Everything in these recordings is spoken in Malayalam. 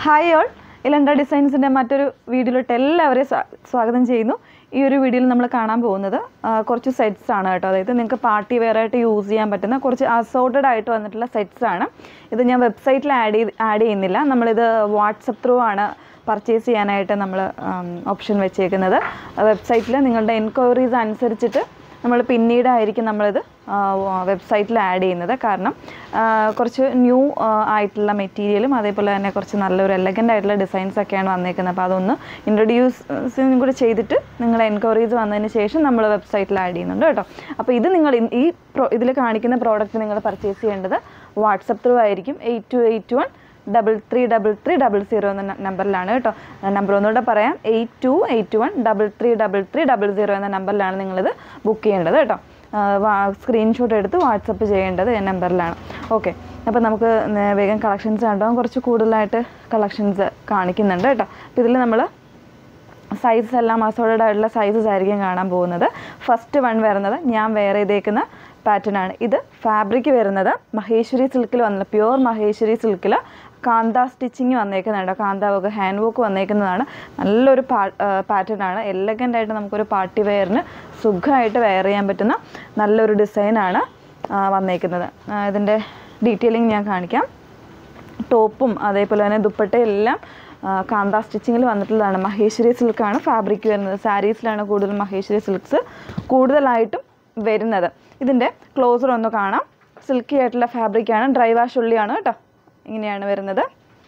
ഹായ് ഓൾ ഇലണ്ട ഡിസൈൻസിൻ്റെ മറ്റൊരു വീഡിയോയിലോട്ട് എല്ലാവരെയും സ്വാ- സ്വാഗതം ചെയ്യുന്നു ഈ ഒരു വീഡിയോയിൽ നമ്മൾ കാണാൻ പോകുന്നത് ആ, കുറച്ച് സെറ്റ്സ് ആണ് കേട്ടോ അതായത് നിങ്ങൾക്ക് പാർട്ടി വെയർ ആയിട്ട് യൂസ് ചെയ്യാൻ പറ്റുന്ന കുറച്ച് അസോർട്ടഡ് ആയിട്ട് വന്നിട്ടുള്ള സെറ്റ്സ് ആണ് ഇത് ഞാൻ വെബ്സൈറ്റിൽ ആഡ് ചെയ്ത് ആഡ് ചെയ്യുന്നില്ല നമ്മളിത് വാട്സപ്പ് ത്രൂ ആണ് പർച്ചേസ് ചെയ്യാനായിട്ട് നമ്മൾ ഓപ്ഷൻ വെച്ചേക്കുന്നത് വെബ്സൈറ്റിൽ നിങ്ങളുടെ എൻക്വയറീസ് അനുസരിച്ചിട്ട് നമ്മൾ പിന്നീടായിരിക്കും നമ്മളിത് വെബ്സൈറ്റിൽ ആഡ് ചെയ്യുന്നത് കാരണം ആ, കുറച്ച് ന്യൂ ആയിട്ടുള്ള മെറ്റീരിയലും അതേപോലെ തന്നെ കുറച്ച് നല്ലൊരു എലഗൻ്റ് ആയിട്ടുള്ള ഡിസൈൻസ് ഒക്കെയാണ് വന്നേക്കുന്നത് അപ്പോൾ അതൊന്ന് ഇൻട്രൊഡ്യൂസ് കൂടി ചെയ്തിട്ട് നിങ്ങളുടെ എൻക്വയറീസ് വന്നതിന് ശേഷം നമ്മൾ വെബ്സൈറ്റിൽ ആഡ് ചെയ്യുന്നുണ്ട് കേട്ടോ അപ്പോൾ ഇത് നിങ്ങൾ ഇൻ- ഈ പ്രോ ഇതിൽ കാണിക്കുന്ന പ്രോഡക്റ്റ് നിങ്ങൾ പർച്ചേസ് ചെയ്യേണ്ടത് വാട്സപ്പ് ത്രൂ ആയിരിക്കും eight two eight one double three double three double zero എന്ന ന- നമ്പറിലാണ് കേട്ടോ നമ്പർ ഒന്നുകൂടെ പറയാം eight two eight one double three double three double zero എന്ന നമ്പറിലാണ് നിങ്ങളിത് ബുക്ക് ചെയ്യേണ്ടത് കേട്ടോ സ്ക്രീൻഷോട്ട് എടുത്ത് വാട്സപ്പ് ചെയ്യേണ്ടത് ഈ നമ്പറിലാണ് ഓക്കെ അപ്പോൾ നമുക്ക് നേ- വേഗം കളക്ഷൻസ് കണ്ടോ കുറച്ച് കൂടുതലായിട്ട് കളക്ഷൻസ് കാണിക്കുന്നുണ്ട് കേട്ടോ അപ്പോൾ ഇതിൽ നമ്മൾ സൈസസ് എല്ലാം അസോർഡഡ് ആയിട്ടുള്ള സൈസസ് ആയിരിക്കും കാണാൻ പോകുന്നത് ഫസ്റ്റ് വൺ വരുന്നത് ഞാൻ വേറെ ചെയ്തേക്കുന്ന പാറ്റേൺ ആണ് ഇത് ഫാബ്രിക് വരുന്നത് മഹേശ്വരി സിൽക്കിൽ വന്നത് പ്യുവർ മഹേശ്വരി സിൽക്കിൽ കാന്ത സ്റ്റിച്ചിങ് വന്നേക്കുന്നുണ്ട് കാന്ത വർക്ക് ഹാൻഡ് വർക്ക് വന്നേക്കുന്നതാണ് നല്ലൊരു പാ പാറ്റേൺ ആണ് എലഗൻ്റ് ആയിട്ട് നമുക്കൊരു പാർട്ടി വെയറിന് സുഖമായിട്ട് വെയർ ചെയ്യാൻ പറ്റുന്ന നല്ലൊരു ഡിസൈനാണ് വന്നേക്കുന്നത് ആ, ഇതിൻ്റെ ഡീറ്റെയിലിംഗ് ഞാൻ കാണിക്കാം ടോപ്പും അതേപോലെ തന്നെ ദുപ്പട്ടയെല്ലാം ആ, കാന്ത സ്റ്റിച്ചിങ്ങിൽ വന്നിട്ടുള്ളതാണ് മഹേശ്വരി സിൽക്കാണ് ഫാബ്രിക് വരുന്നത് സാരീസിലാണ് കൂടുതൽ മഹേശ്വരി സിൽക്സ് കൂടുതലായിട്ടും വരുന്നത് ഇതിൻ്റെ ക്ലോസർ ഒന്ന് കാണാം സിൽക്കി ആയിട്ടുള്ള ഫാബ്രിക്കാണ് ഡ്രൈ വാഷ് ഉള്ളിയാണ് കേട്ടോ ഇങ്ങനെയാണ് വരുന്നത്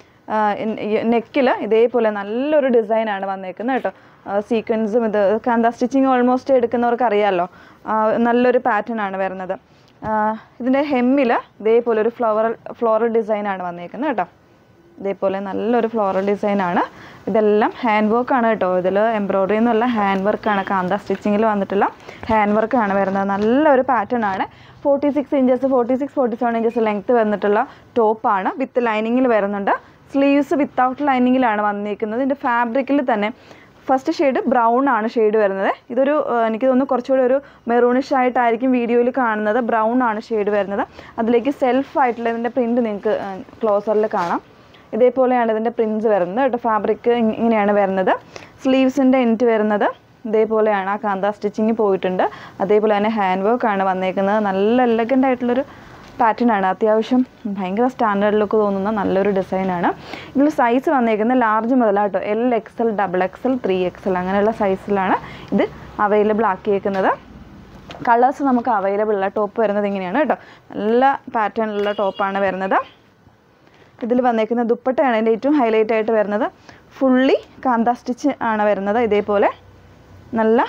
നെക്കിൽ ഇതേപോലെ നല്ലൊരു ഡിസൈനാണ് വന്നേക്കുന്നത് കേട്ടോ സീക്വൻസും ഇത് കാന്ത സ്റ്റിച്ചിങ് ഓൾമോസ്റ്റ് എടുക്കുന്നവർക്ക് അറിയാമല്ലോ ആ, നല്ലൊരു പാറ്റേൺ ആണ് വരുന്നത് ആ, ഇതിൻ്റെ ഹെമ്മിൽ ഇതേപോലെ ഒരു ഫ്ലവറൽ ഫ്ലോറൽ ഡിസൈനാണ് വന്നേക്കുന്നത് കേട്ടോ ഇതേപോലെ നല്ലൊരു ഫ്ലോറൽ ഡിസൈനാണ് ഇതെല്ലാം ഹാൻഡ് വർക്കാണ് കേട്ടോ ഇതിൽ എംബ്രോയ്ഡറി എന്നല്ല ഹാൻഡ് വർക്കാണ് കാന്ത സ്റ്റിച്ചിങ്ങിൽ വന്നിട്ടുള്ള ഹാൻഡ് വർക്കാണ് വരുന്നത് നല്ലൊരു പാറ്റേൺ ആണ് forty six inches forty six forty seven inches length വന്നിട്ടുള്ള ടോപ്പാണ് വിത്ത് ലൈനിങ്ങിൽ വരുന്നുണ്ട് സ്ലീവ്സ് വിത്തൗട്ട് ലൈനിങ്ങിലാണ് വന്നിരിക്കുന്നത് ഇതിൻ്റെ ഫാബ്രിക്കിൽ തന്നെ ഫസ്റ്റ് ഷെയ്ഡ് ബ്രൗൺ ആണ് ഷെയ്ഡ് വരുന്നത് ഇതൊരു ആ, എനിക്ക് തോന്നുന്നു കുറച്ചുകൂടി ഒരു മെറൂണിഷ് ആയിട്ടായിരിക്കും വീഡിയോയിൽ കാണുന്നത് ബ്രൗൺ ആണ് ഷെയ്ഡ് വരുന്നത് അതിലേക്ക് സെൽഫ് ആയിട്ടുള്ള ഇതിൻ്റെ പ്രിൻറ്റ് നിങ്ങൾക്ക് ക്ലോസറിൽ കാണാം ഇതേപോലെയാണ് ഇതിൻ്റെ പ്രിൻസ് വരുന്നത് കേട്ടോ ഫാബ്രിക് ഇങ്ങനെയാണ് വരുന്നത് സ്ലീവ്സിൻ്റെ എൻറ്റ് വരുന്നത് ഇതേപോലെയാണ് ആ കാന്ത സ്റ്റിച്ചിങ് പോയിട്ടുണ്ട് അതേപോലെ തന്നെ ഹാൻഡ് വർക്ക് ആണ് വന്നേക്കുന്നത് നല്ല എലഗൻ്റ് ആയിട്ടുള്ളൊരു പാറ്റേൺ ആണ് അത്യാവശ്യം ഭയങ്കര സ്റ്റാൻഡേർഡ് ലുക്ക് തോന്നുന്ന നല്ലൊരു ഡിസൈനാണ് ഇതിൽ സൈസ് വന്നേക്കുന്നത് ലാർജ് മുതലാട്ടോ L XL double XL three XL അങ്ങനെയുള്ള സൈസിലാണ് ഇത് അവൈലബിൾ ആക്കിയേക്കുന്നത് കളേഴ്സ് നമുക്ക് അവൈലബിൾ ഉള്ള ടോപ്പ് വരുന്നത് ഇങ്ങനെയാണ് കേട്ടോ നല്ല പാറ്റേണിലുള്ള ടോപ്പാണ് വരുന്നത് ഇതിൽ വന്നേക്കുന്ന ദുപ്പട്ടയാണ് അതിൻ്റെ ഏറ്റവും ഹൈലൈറ്റ് ആയിട്ട് വരുന്നത് ഫുള്ളി കാന്ത സ്റ്റിച്ച് ആണ് വരുന്നത് ഇതേപോലെ നല്ല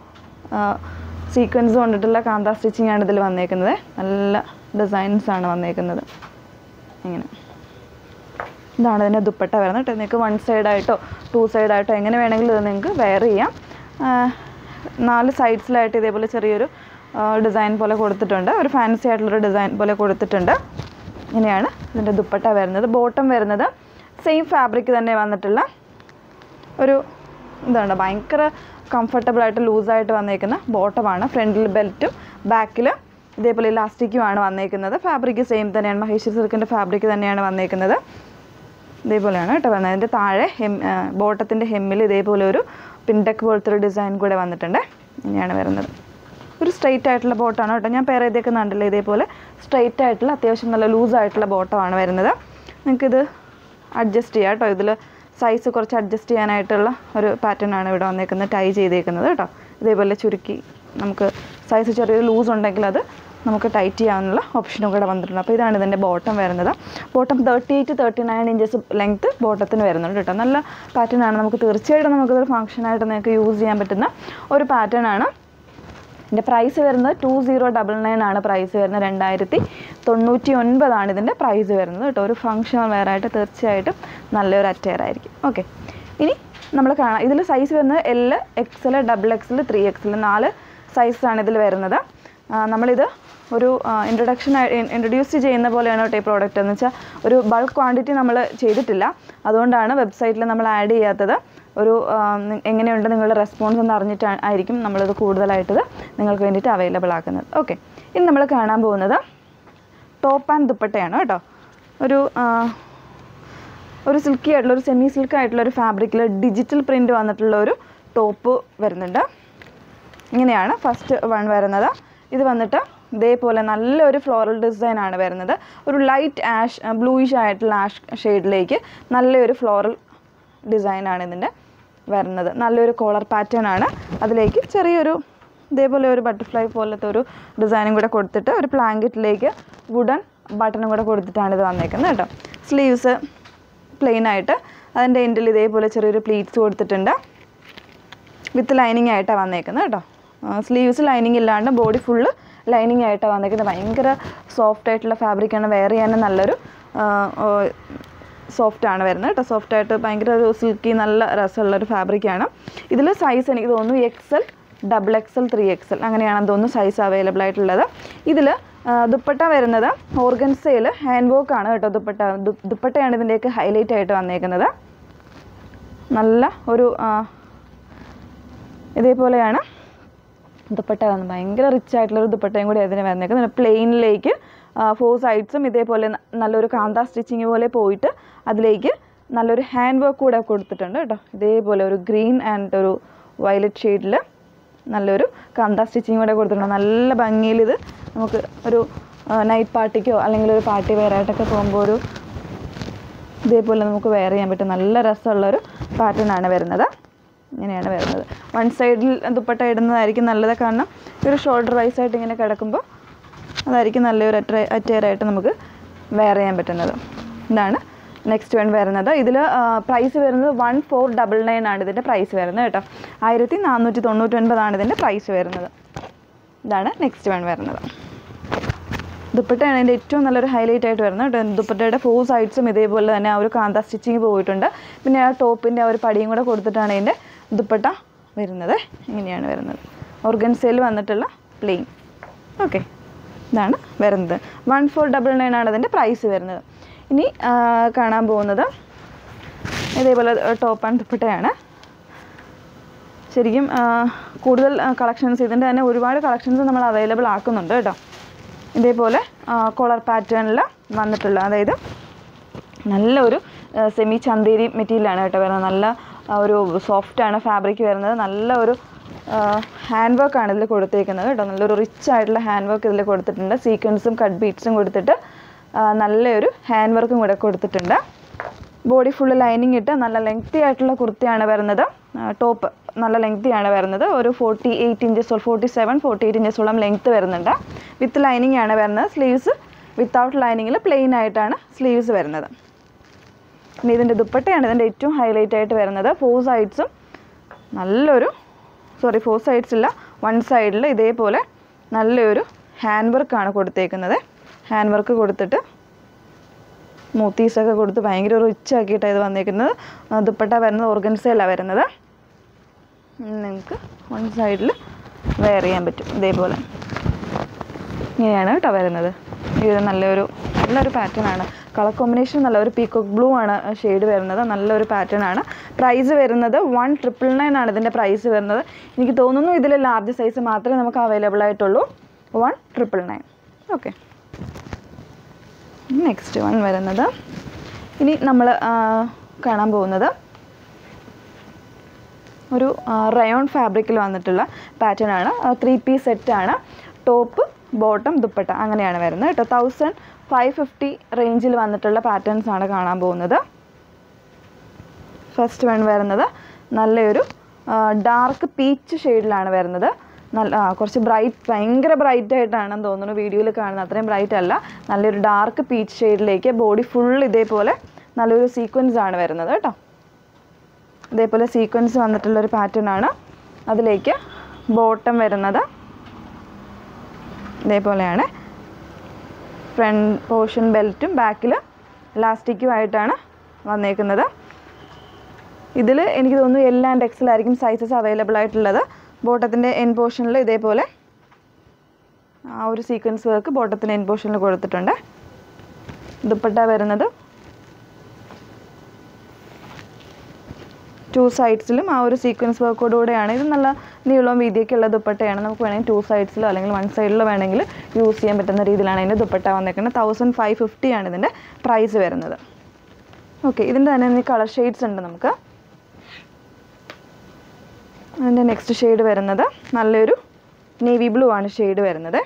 സീക്വൻസ് കൊണ്ടിട്ടുള്ള കാന്ത സ്റ്റിച്ചിങ് ആണ് ഇതിൽ വന്നേക്കുന്നത് നല്ല ഡിസൈൻസ് ആണ് വന്നേക്കുന്നത് ഇങ്ങനെ ഇതാണ് ഇതിൻ്റെ ദുപ്പട്ട വരുന്നത് കേട്ടോ നിങ്ങൾക്ക് വൺ സൈഡായിട്ടോ ടു സൈഡായിട്ടോ എങ്ങനെ വേണമെങ്കിലും ഇത് നിങ്ങൾക്ക് വെയർ ചെയ്യാം ആ, നാല് സൈഡ്സിലായിട്ട് ഇതേപോലെ ചെറിയൊരു ഡിസൈൻ പോലെ കൊടുത്തിട്ടുണ്ട് ഒരു ഫാൻസി ആയിട്ടുള്ളൊരു ഡിസൈൻ പോലെ കൊടുത്തിട്ടുണ്ട് ഇങ്ങനെയാണ് ഇതിൻ്റെ ദുപ്പട്ട വരുന്നത് ബോട്ടം വരുന്നത് സെയിം ഫാബ്രിക് തന്നെ വന്നിട്ടുള്ള ഒരു ഇതാണ് ഭയങ്കര കംഫർട്ടബിൾ ആയിട്ട് ലൂസായിട്ട് വന്നേക്കുന്ന ബോട്ടമാണ് ഫ്രണ്ടിൽ ബെൽറ്റും ബാക്കിൽ ഇതേപോലെ ഇലാസ്റ്റിക്കുമാണ് വന്നേക്കുന്നത് ഫാബ്രിക് സെയിം തന്നെയാണ് മഹേശ്വരി സിൽക്കിൻ്റെ ഫാബ്രിക് തന്നെയാണ് വന്നേക്കുന്നത് ഇതേപോലെയാണ് കേട്ടോ വന്നത് അതിൻ്റെ താഴെ ഹെം ബോട്ടത്തിൻ്റെ ഹെമ്മിൽ ഇതേപോലെ ഒരു പിൻടെക്ക് പോലത്തെ ഒരു ഡിസൈൻ കൂടെ വന്നിട്ടുണ്ട് ഇങ്ങനെയാണ് വരുന്നത് ഒരു സ്ട്രെയിറ്റ് ആയിട്ടുള്ള ബോട്ടാണ് കേട്ടോ ഞാൻ പേര് ചെയ്തേക്കുന്നുണ്ടല്ലോ ഇതേപോലെ സ്ട്രെയിറ്റ് ആയിട്ടുള്ള അത്യാവശ്യം നല്ല ലൂസ് ആയിട്ടുള്ള ബോട്ടമാണ് വരുന്നത് നിങ്ങൾക്കിത് അഡ്ജസ്റ്റ് ചെയ്യാം കേട്ടോ ഇതിൽ സൈസ് കുറച്ച് അഡ്ജസ്റ്റ് ചെയ്യാനായിട്ടുള്ള ഒരു പാറ്റേൺ ആണ് ഇവിടെ വന്നേക്കുന്നത് ടൈ ചെയ്തേക്കുന്നത് കേട്ടോ ഇതേപോലെ ചുരുക്കി നമുക്ക് സൈസ് ചെറിയൊരു ലൂസ് ഉണ്ടെങ്കിൽ അത് നമുക്ക് ടൈറ്റ് ചെയ്യാനുള്ള ഓപ്ഷനും കൂടെ വന്നിട്ടുണ്ട് അപ്പോൾ ഇതാണ് ഇതിൻ്റെ ബോട്ടം വരുന്നത് bottom thirty eight thirty nine inches length ബോട്ടത്തിന് വരുന്നുണ്ട് കേട്ടോ നല്ല പാറ്റേൺ ആണ് നമുക്ക് തീർച്ചയായിട്ടും നമുക്കിതൊരു ഫംഗ്ഷനായിട്ട് നിങ്ങൾക്ക് യൂസ് ചെയ്യാൻ പറ്റുന്ന ഒരു പാറ്റേൺ ആണ് ഇതിൻ്റെ പ്രൈസ് വരുന്നത് ടു സീറോ ഡബിൾ നയൻ ആണ് പ്രൈസ് വരുന്നത് രണ്ടായിരത്തി തൊണ്ണൂറ്റി ഒൻപതാണ് ഇതിൻ്റെ പ്രൈസ് വരുന്നത് കേട്ടോ ഒരു ഫംഗ്ഷൻ വെയറായിട്ട് തീർച്ചയായിട്ടും നല്ലൊരു അറ്റയർ ആയിരിക്കും ഓക്കെ ഇനി നമ്മൾ കാണാം ഇതിൽ സൈസ് വരുന്നത് L XL double XL three XL നാല് സൈസാണ് ഇതിൽ വരുന്നത് ആ, നമ്മളിത് ഒരു ഇൻട്രൊഡക്ഷൻ ഇൻട്രൊഡ്യൂസ് ചെയ്യുന്ന പോലെയാണ് കേട്ടോ ഈ പ്രോഡക്റ്റ് എന്ന് വെച്ചാൽ ഒരു ബൾക്ക് ക്വാണ്ടിറ്റി നമ്മൾ ചെയ്തിട്ടില്ല അതുകൊണ്ടാണ് വെബ്സൈറ്റിൽ നമ്മൾ ആഡ് ചെയ്യാത്തത് ഒരു ആ, നി- എങ്ങനെയുണ്ട് നിങ്ങളുടെ റെസ്പോൺസ് എന്ന് അറിഞ്ഞിട്ട് ആയിരിക്കും നമ്മളിത് കൂടുതലായിട്ടത് നിങ്ങൾക്ക് വേണ്ടിയിട്ട് അവൈലബിൾ ആക്കുന്നത് ഓക്കെ ഇനി നമ്മൾ കാണാൻ പോകുന്നത് ടോപ്പ് ആൻഡ് ദുപ്പട്ടയാണ് കേട്ടോ ഒരു ഒരു സിൽക്കി ആയിട്ടുള്ള ഒരു സെമി സിൽക്ക് ആയിട്ടുള്ള ഒരു ഫാബ്രിക്കിൽ ഡിജിറ്റൽ പ്രിൻ്റ് വന്നിട്ടുള്ള ഒരു ടോപ്പ് വരുന്നുണ്ട് ഇങ്ങനെയാണ് ഫസ്റ്റ് വൺ വരുന്നത് ഇത് വന്നിട്ട് ഇതേപോലെ നല്ലൊരു ഫ്ലോറൽ ഡിസൈൻ ആണ് വരുന്നത് ഒരു ലൈറ്റ് ആഷ് ബ്ലൂയിഷ് ആയിട്ടുള്ള ആഷ് ഷെയ്ഡിലേക്ക് നല്ലൊരു ഫ്ലോറൽ ഡിസൈനാണ് ഇതിൻ്റെ വരുന്നത് നല്ലൊരു കോളർ പാറ്റേൺ ആണ് അതിലേക്ക് ചെറിയൊരു ഇതേപോലെ ഒരു ബട്ടർഫ്ലൈ പോലത്തെ ഒരു ഡിസൈനും കൂടെ കൊടുത്തിട്ട് ഒരു പ്ലാങ്കറ്റിലേക്ക് വുഡൻ ബട്ടണും കൂടെ കൊടുത്തിട്ടാണ് ഇത് വന്നേക്കുന്നത് കേട്ടോ സ്ലീവ്സ് പ്ലെയിൻ ആയിട്ട് അതിൻ്റെ എൻഡിൽ ഇതേപോലെ ചെറിയൊരു പ്ലീറ്റ്സ് കൊടുത്തിട്ടുണ്ട് വിത്ത് ലൈനിങ് ആയിട്ടാണ് വന്നേക്കുന്നത് കേട്ടോ സ്ലീവ്സ് ലൈനിങ് ഇല്ലാണ്ട് ബോഡി ഫുള്ള് ലൈനിങ് ആയിട്ടാണ് വന്നേക്കുന്നത് ഭയങ്കര സോഫ്റ്റ് ആയിട്ടുള്ള ഫാബ്രിക്കാണ് വെയർ ചെയ്യാൻ നല്ലൊരു സോഫ്റ്റ് ആണ് വരുന്നത് കേട്ടോ സോഫ്റ്റ് ആയിട്ട് ഭയങ്കര ഒരു സിൽക്കി നല്ല രസമുള്ളൊരു ഫാബ്രിക്കാണ് ഇതിൽ സൈസ് എനിക്ക് തോന്നുന്നു XL double XL three XL അങ്ങനെയാണെന്ന് തോന്നുന്നു സൈസ് അവൈലബിൾ ആയിട്ടുള്ളത് ഇതിൽ ദുപ്പട്ട വരുന്നത് ഓർഗൻസയിൽ ഹാൻഡ് വർക്ക് ആണ് കേട്ടോ ദുപ്പട്ട ദു- ദുപ്പട്ടയാണ് ഇതിൻ്റെയൊക്കെ ഹൈലൈറ്റ് ആയിട്ട് വന്നേക്കുന്നത് നല്ല ഒരു ആ, ഇതേപോലെയാണ് ദുപ്പട്ട വന്ന് ഭയങ്കര റിച്ച് ആയിട്ടുള്ള ഒരു ദുപ്പട്ടയും കൂടി അതിന് വന്നേക്കുന്നത് പ്ലെയിനിലേക്ക് ഫോർ സൈഡ്സും ഇതേപോലെ ന- നല്ലൊരു കാന്ത സ്റ്റിച്ചിങ് പോലെ പോയിട്ട് അതിലേക്ക് നല്ലൊരു ഹാൻഡ് വർക്ക് കൂടെ കൊടുത്തിട്ടുണ്ട് കേട്ടോ ഇതേപോലെ ഒരു ഗ്രീൻ ആൻഡ് ഒരു വയലറ്റ് ഷെയ്ഡിൽ നല്ലൊരു കാന്ത സ്റ്റിച്ചിങ് കൂടെ കൊടുത്തിട്ടുണ്ട് നല്ല ഭംഗിയിൽ ഇത് നമുക്ക് ഒരു നൈറ്റ് പാർട്ടിക്കോ അല്ലെങ്കിൽ ഒരു പാർട്ടി വെയർ ആയിട്ടൊക്കെ പോകുമ്പോൾ ഒരു ഇതേപോലെ നമുക്ക് വെയർ ചെയ്യാൻ പറ്റും നല്ല രസമുള്ളൊരു പാറ്റേൺ ആണ് വരുന്നത് ഇങ്ങനെയാണ് വരുന്നത് വൺ സൈഡിൽ ദുപ്പട്ട ഇടുന്നതായിരിക്കും നല്ലത് കാരണം ഒരു ഷോൾഡർ വൈസ് ആയിട്ട് ഇങ്ങനെ കിടക്കുമ്പോൾ അതായിരിക്കും നല്ലൊരു അറ്റ അറ്റയർ ആയിട്ട് നമുക്ക് വെയർ ചെയ്യാൻ പറ്റുന്നത് ഇതാണ് നെക്സ്റ്റ് വൺ വരുന്നത് ഇതിൽ പ്രൈസ് വരുന്നത് വൺ ഫോർ ഡബിൾ നയൻ ആണ് ഇതിൻ്റെ പ്രൈസ് വരുന്നത് കേട്ടോ ആയിരത്തി നാനൂറ്റി തൊണ്ണൂറ്റൊൻപതാണ് ഇതിൻ്റെ പ്രൈസ് വരുന്നത് ഇതാണ് നെക്സ്റ്റ് വൺ വരുന്നത് ദുപ്പട്ടയാണ് അതിൻ്റെ ഏറ്റവും നല്ലൊരു ഹൈലൈറ്റ് ആയിട്ട് വരുന്നത് കേട്ടോ ദുപ്പട്ടയുടെ ഫോർ സൈഡ്സും ഇതേപോലെ തന്നെ ആ ഒരു കാന്ത സ്റ്റിച്ചിങ് പോയിട്ടുണ്ട് പിന്നെ ആ ടോപ്പിൻ്റെ ആ ഒരു പടിയും കൂടെ കൊടുത്തിട്ടാണ് അതിൻ്റെ ദുപ്പട്ട വരുന്നത് ഇങ്ങനെയാണ് വരുന്നത് ഓർഗൻസയിൽ വന്നിട്ടുള്ള പ്ലെയിൻ ഓക്കെ ഇതാണ് വരുന്നത് വൺ ഫോർ ഡബിൾ നയൻ ആണ് അതിൻ്റെ പ്രൈസ് വരുന്നത് ഇനി ആ, കാണാൻ പോകുന്നത് ഇതേപോലെ ടോപ്പ് ആൻഡ് ദുപ്പട്ടയാണ് ശരിക്കും ആ, കൂടുതൽ കളക്ഷൻസ് ഇതിൻ്റെ തന്നെ ഒരുപാട് കളക്ഷൻസ് നമ്മൾ അവൈലബിൾ ആക്കുന്നുണ്ട് കേട്ടോ ഇതേപോലെ കോളർ പാറ്റേണിൽ വന്നിട്ടുള്ള അതായത് നല്ലൊരു സെമി ചന്തേരി മെറ്റീരിയലാണ് കേട്ടോ വരുന്നത് നല്ല ആ, ഒരു സോഫ്റ്റാണ് ഫാബ്രിക് വരുന്നത് നല്ല ഒരു ഹാൻഡ് വർക്കാണ് ഇതിൽ കൊടുത്തേക്കുന്നത് കേട്ടോ നല്ലൊരു റിച്ച് ആയിട്ടുള്ള ഹാൻഡ് വർക്ക് ഇതിൽ കൊടുത്തിട്ടുണ്ട് സീക്വൻസും കട്ട് ബീറ്റ്സും കൊടുത്തിട്ട് ആ, നല്ലൊരു ഹാൻഡ് വർക്കും കൂടെ കൊടുത്തിട്ടുണ്ട് ബോഡി ഫുള്ള് ലൈനിങ് ഇട്ട് നല്ല ലെങ്തി ആയിട്ടുള്ള കുർത്തിയാണ് വരുന്നത് ടോപ്പ് നല്ല ലെങ്തി ആണ് വരുന്നത് ഒരു forty eight inches forty seven forty eight ഇഞ്ചസോളം ലെങ്ത്ത് വരുന്നുണ്ട് വിത്ത് ലൈനിങ് ആണ് വരുന്നത് സ്ലീവ്സ് വിത്തൗട്ട് ലൈനിങ്ങിൽ പ്ലെയിൻ ആയിട്ടാണ് സ്ലീവ്സ് വരുന്നത് ഇനി ഇതിൻ്റെ ദുപ്പട്ടയാണ് ഇതിൻ്റെ ഏറ്റവും ഹൈലൈറ്റ് ആയിട്ട് വരുന്നത് ഫോർ സൈഡ്സും നല്ലൊരു സോറി ഫോർ സൈഡ്സ് ഇല്ല വൺ സൈഡിൽ ഇതേപോലെ നല്ലൊരു ഹാൻഡ് വർക്കാണ് കൊടുത്തേക്കുന്നത് ഹാൻഡ് വർക്ക് കൊടുത്തിട്ട് മോത്തീസൊക്കെ കൊടുത്ത് ഭയങ്കര റിച്ച് ആക്കിയിട്ടാണ് ഇത് വന്നേക്കുന്നത് ആ, ദുപ്പട്ട വരുന്നത് ഓർഗൻസയിലാണ് വരുന്നത് നിങ്ങൾക്ക് വൺ സൈഡിൽ വെയർ ചെയ്യാൻ പറ്റും ഇതേപോലെ ഇങ്ങനെയാണ് കേട്ടോ വരുന്നത് ഇത് നല്ലൊരു നല്ലൊരു പാറ്റേൺ ആണ് കളർ കോമ്പിനേഷൻ നല്ല ഒരു പീക്കോക്ക് ബ്ലൂ ആണ് ഷെയ്ഡ് വരുന്നത് നല്ലൊരു പാറ്റേൺ ആണ് പ്രൈസ് വരുന്നത് വൺ ട്രിപ്പിൾ നയൻ ആണ് ഇതിൻ്റെ പ്രൈസ് വരുന്നത് എനിക്ക് തോന്നുന്നു ഇതിൽ ലാർജ് സൈസ് മാത്രമേ നമുക്ക് അവൈലബിൾ ആയിട്ടുള്ളൂ one triple nine okay next one വരുന്നത് ഇനി നമ്മൾ കാണാൻ പോകുന്നത് ഒരു റയോൺ ഫാബ്രിക്കിൽ വന്നിട്ടുള്ള പാറ്റേൺ ആണ് ത്രീ പീസ് സെറ്റ് ആണ് ടോപ്പ് ബോട്ടം ദുപ്പട്ട അങ്ങനെയാണ് വരുന്നത് കേട്ടോ തൗസൻഡ് ഫൈവ് ഫിഫ്റ്റി റേഞ്ചിൽ വന്നിട്ടുള്ള പാറ്റേൺസ് ആണ് കാണാൻ പോകുന്നത് ഫസ്റ്റ് വൺ വരുന്നത് നല്ലൊരു ഡാർക്ക് പീച്ച് ഷെയ്ഡിലാണ് വരുന്നത് നല്ല ആ, കുറച്ച് ബ്രൈറ്റ് ഭയങ്കര ബ്രൈറ്റ് ആയിട്ടാണെന്ന് തോന്നുന്നു വീഡിയോയിൽ കാണുന്നത് അത്രയും ബ്രൈറ്റ് അല്ല നല്ലൊരു ഡാർക്ക് പീച്ച് ഷെയ്ഡിലേക്ക് ബോഡി ഫുൾ ഇതേപോലെ നല്ലൊരു സീക്വൻസ് ആണ് വരുന്നത് കേട്ടോ ഇതേപോലെ സീക്വൻസ് വന്നിട്ടുള്ള ഒരു പാറ്റേൺ ആണ് അതിലേക്ക് ബോട്ടം വരുന്നത് ഇതേപോലെയാണ് ഫ്രണ്ട് പോർഷൻ ബെൽറ്റും ബാക്കിൽ ഇലാസ്റ്റിക്കും ആയിട്ടാണ് വന്നേക്കുന്നത് ഇതിൽ എനിക്ക് തോന്നുന്നു എൽ ആൻഡ് എക്സലായിരിക്കും സൈസസ് അവൈലബിൾ ആയിട്ടുള്ളത് ബോട്ടത്തിൻ്റെ എൻ പോർഷനിൽ ഇതേപോലെ ആ ഒരു സീക്വൻസ് വർക്ക് ബോട്ടത്തിൻ്റെ എൻ പോർഷനിൽ കൊടുത്തിട്ടുണ്ട് ദുപ്പട്ട വരുന്നത് ടു സൈഡ്സിലും ആ ഒരു സീക്വൻസ് വർക്കോടുകൂടെയാണ് ഇത് നല്ല നീളവും വീതിയൊക്കെ ഉള്ള ദുപ്പട്ടയാണ് നമുക്ക് വേണമെങ്കിൽ ടു സൈഡ്സിലോ അല്ലെങ്കിൽ വൺ സൈഡിലോ വേണമെങ്കിൽ യൂസ് ചെയ്യാൻ പറ്റുന്ന രീതിയിലാണ് അതിൻ്റെ ദുപ്പട്ട വന്നേക്കുന്നത് തൗസൻഡ് ഫൈവ് ഫിഫ്റ്റി ആണ് ഇതിൻ്റെ പ്രൈസ് വരുന്നത് ഓക്കെ ഇതിൻ്റെ തന്നെ കളർ ഷെയ്ഡ്സ് ഉണ്ട് നമുക്ക് അതിൻ്റെ നെക്സ്റ്റ് ഷെയ്ഡ് വരുന്നത് നല്ലൊരു നേവി ബ്ലൂ ആണ് ഷെയ്ഡ് വരുന്നത്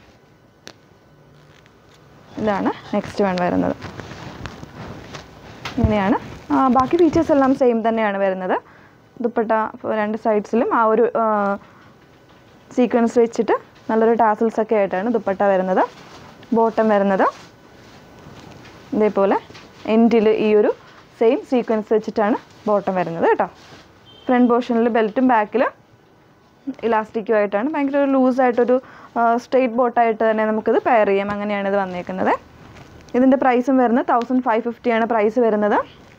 ഇതാണ് നെക്സ്റ്റ് വൺ വരുന്നത് ഇങ്ങനെയാണ് ആ, ബാക്കി ഫീച്ചേഴ്സ് എല്ലാം സെയിം തന്നെയാണ് വരുന്നത് ദുപ്പട്ട രണ്ട് സൈഡ്സിലും ആ ഒരു സീക്വൻസ് വെച്ചിട്ട് നല്ലൊരു ടാസിൽസ് ഒക്കെ ആയിട്ടാണ് ദുപ്പട്ട വരുന്നത് ബോട്ടം വരുന്നത് ഇതേപോലെ എൻഡിൽ ഈ ഒരു സെയിം സീക്വൻസ് വെച്ചിട്ടാണ് ബോട്ടം വരുന്നത് കേട്ടോ ഫ്രണ്ട് പോർഷനിൽ ബെൽറ്റും ബാക്കിൽ ഇലാസ്റ്റിക്കും ആയിട്ടാണ് ഭയങ്കര ഒരു ലൂസായിട്ടൊരു സ്ട്രെയിറ്റ് ബോട്ടായിട്ട് തന്നെ നമുക്കിത് പെയർ ചെയ്യാം അങ്ങനെയാണ് ഇത് വന്നേക്കുന്നത് ഇതിൻ്റെ പ്രൈസും വരുന്നത് തൗസൻഡ് ഫൈവ് ഫിഫ്റ്റിയാണ് പ്രൈസ് വരുന്നത്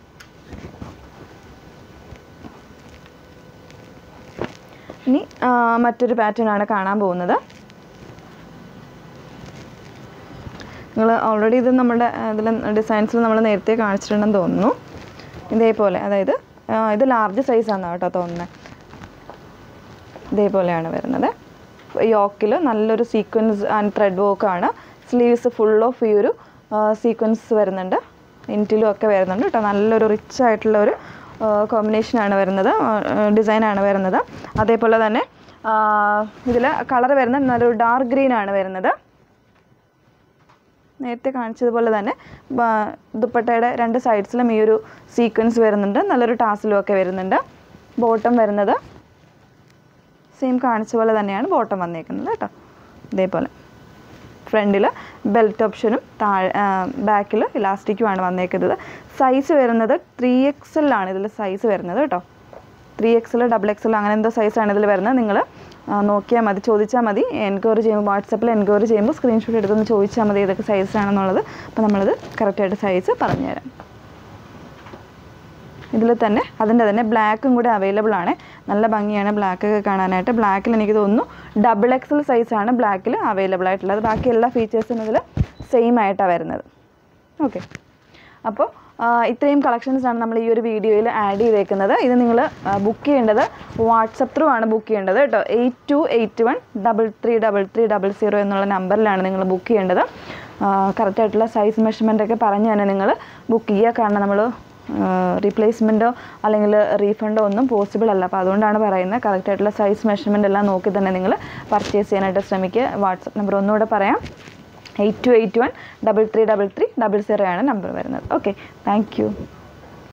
ഇനി ആ, മറ്റൊരു പാറ്റേൺ ആണ് കാണാൻ പോകുന്നത് നിങ്ങൾ ഓൾറെഡി ഇത് നമ്മുടെ ഇതിൽ ഡിസൈൻസിൽ നമ്മൾ നേരത്തെ കാണിച്ചിട്ടുണ്ടെന്ന് തോന്നുന്നു ഇതേപോലെ അതായത് ആ, ഇത് ലാർജ് സൈസാണ് കേട്ടോ തോന്നുന്നത് ഇതേപോലെയാണ് വരുന്നത് യോക്കിൽ നല്ലൊരു സീക്വൻസ് ആൻഡ് ത്രെഡ് വർക്കാണ് സ്ലീവ്സ് ഫുൾ ഓഫ് ഈ ഒരു സീക്വൻസ് വരുന്നുണ്ട് ഇൻറ്റിലും ഒക്കെ വരുന്നുണ്ട് കേട്ടോ നല്ലൊരു റിച്ച് ആയിട്ടുള്ള ഒരു കോമ്പിനേഷനാണ് വരുന്നത് ഡിസൈനാണ് വരുന്നത് അതേപോലെ തന്നെ ഇതിൽ കളർ വരുന്നത് നല്ലൊരു ഡാർക്ക് ഗ്രീൻ ആണ് വരുന്നത് നേരത്തെ കാണിച്ചതുപോലെ തന്നെ ബ- ദുപ്പട്ടയുടെ രണ്ട് സൈഡ്സിലും ഈ ഒരു സീക്വൻസ് വരുന്നുണ്ട് നല്ലൊരു ടാസിലും ഒക്കെ വരുന്നുണ്ട് ബോട്ടം വരുന്നത് സെയിം കാണിച്ച പോലെ തന്നെയാണ് ബോട്ടം വന്നേക്കുന്നത് കേട്ടോ ഇതേപോലെ ഫ്രണ്ടിൽ ബെൽറ്റ് ഓപ്ഷനും താഴെ ബാക്കിൽ ഇലാസ്റ്റിക്കുമാണ് വന്നേക്കുന്നത് സൈസ് വരുന്നത് ത്രീ എക്സലാണ് ഇതിൽ സൈസ് വരുന്നത് കേട്ടോ ത്രീ എക്സൽ ഡബിൾ എക്സൽ അങ്ങനെ എന്തോ സൈസാണ് ഇതിൽ വരുന്നത് നിങ്ങൾ നോക്കിയാൽ മതി ചോദിച്ചാൽ മതി എൻക്വയറി ചെയ്യുമ്പോൾ വാട്സപ്പിൽ എൻക്വയറി ചെയ്യുമ്പോൾ സ്ക്രീൻഷോട്ട് എടുത്തൊന്ന് ചോദിച്ചാൽ മതി ഏതൊക്കെ സൈസാണെന്നുള്ളത് അപ്പോൾ നമ്മളത് കറക്റ്റായിട്ട് സൈസ് പറഞ്ഞുതരാം ഇതിൽ തന്നെ അതിൻ്റെ തന്നെ ബ്ലാക്കും കൂടെ അവൈലബിൾ ആണ് നല്ല ഭംഗിയാണ് ബ്ലാക്ക് ഒക്കെ കാണാനായിട്ട് ബ്ലാക്കിൽ എനിക്ക് തോന്നുന്നു ഡബിൾ എക്സൽ സൈസാണ് ബ്ലാക്കിൽ അവൈലബിൾ ആയിട്ടുള്ളത് ബാക്കി എല്ലാ ഫീച്ചേഴ്സും ഇതിൽ സെയിം ആയിട്ടാണ് വരുന്നത് ഓക്കെ അപ്പോൾ ആ, ഇത്രയും കളക്ഷൻസ് ആണ് നമ്മൾ ഈ ഒരു വീഡിയോയിൽ ആഡ് ചെയ്തേക്കുന്നത് ഇത് നിങ്ങൾ ബുക്ക് ചെയ്യേണ്ടത് വാട്സപ്പ് ത്രൂ ആണ് ബുക്ക് ചെയ്യേണ്ടത് കേട്ടോ eight two eight one double three double three double zero എന്നുള്ള നമ്പറിലാണ് നിങ്ങൾ ബുക്ക് ചെയ്യേണ്ടത് കറക്റ്റായിട്ടുള്ള സൈസ് മെഷർമെൻ്റ് ഒക്കെ പറഞ്ഞ് തന്നെ നിങ്ങൾ ബുക്ക് ചെയ്യുക കാരണം നമ്മൾ റീപ്ലേസ്മെൻറ്റോ അല്ലെങ്കിൽ റീഫണ്ടോ ഒന്നും പോസിബിൾ അല്ല അപ്പോൾ അതുകൊണ്ടാണ് പറയുന്നത് കറക്റ്റായിട്ടുള്ള സൈസ് മെഷർമെൻ്റ് എല്ലാം നോക്കി തന്നെ നിങ്ങൾ പർച്ചേസ് ചെയ്യാനായിട്ട് ശ്രമിക്കുക വാട്സപ്പ് നമ്പർ ഒന്നുകൂടെ പറയാം eight two eight one double three double three double zero ആണ് നമ്പർ വരുന്നത് ഓക്കെ താങ്ക് യു